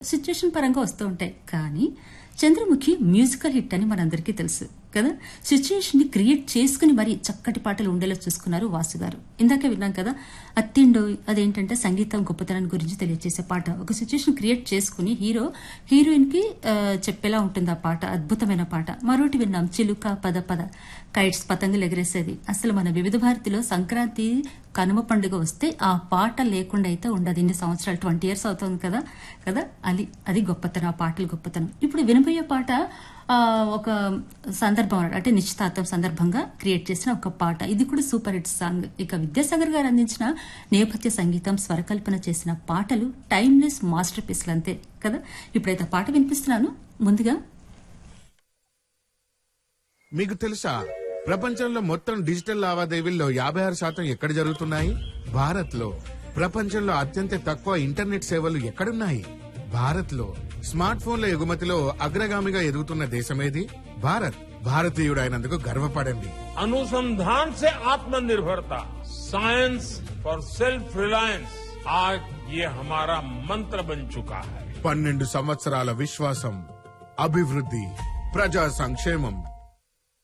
Situation పరంగా వస్తూ ఉంటాయి కానీ చంద్రముఖి మ్యూజికల్ హిట్ అని మనందరికీ తెలుసు కదా సిచ్యుయేషన్ ని క్రియేట్ చేసుకుని మరి చక్కటి పాటలు ఉండేలా చూసుకున్నారు వాసు గారు ఇందాక విన్నాం కదా అత్తిండో అదేంటంటే సంగీతం గొప్పతనం గురించి తెలియజేసే పాట ఒక సిచ్యుయేషన్ క్రియేట్ చేసుకుని హీరో హీరోయిన్ కి ఆ, చెప్పేలా ఉంటుంది ఆ పాట అద్భుతమైన పాట మరోటి విన్నాం చిలుక పద పద కైట్స్ పతంగులు ఎగరేసేది అసలు మన వివిధ భారతిలో సంక్రాంతి కనుమ పండుగ వస్తే ఆ పాట లేకుండా అయితే ఉండదు ఇన్ని సంవత్సరాలు ట్వంటీ ఇయర్స్ అవుతుంది కదా కదా అది అది గొప్పతనం ఆ పాటలు గొప్పతనం ఇప్పుడు వినబోయే పాట ఆ, ఒక సందర్భం అన్నమాట. అంటే నిశ్చితార్థం సందర్భంగా క్రియేట్ చేసిన ఒక పాట ఇది కూడా సూపర్ హిట్ సాంగ్ ఇక విద్యాసాగర్ గారు అందించిన నేపథ్య సంగీతం స్వరకల్పన చేసిన పాటలు టైమ్లెస్ మాస్టర్ పీస్లు అంతే కదా ఇప్పుడైతే ఆ పాట వినిపిస్తున్నాను ముందుగా మీకు తెలుసా ప్రపంచంలో మొత్తం డిజిటల్ లావాదేవీల్లో యాభై ఆరు శాతం ఎక్కడ జరుగుతున్నాయి భారత్ లో ప్రపంచంలో అత్యంత తక్కువ ఇంటర్నెట్ సేవలు ఎక్కడున్నాయి భారత్ లో స్మార్ట్ ఫోన్ల ఎగుమతిలో అగ్రగామిగా ఎదుగుతున్న దేశమేది భారత్ భారతీయుడైనందుకు గర్వపడండి अनुसंधान से आत्मनिर्भरता साइंस फॉर सेल्फ रिलायंस आज ये हमारा मंत्र बन चुका है పన్నెండు సంవత్సరాల విశ్వాసం అభివృద్ధి ప్రజా సంక్షేమం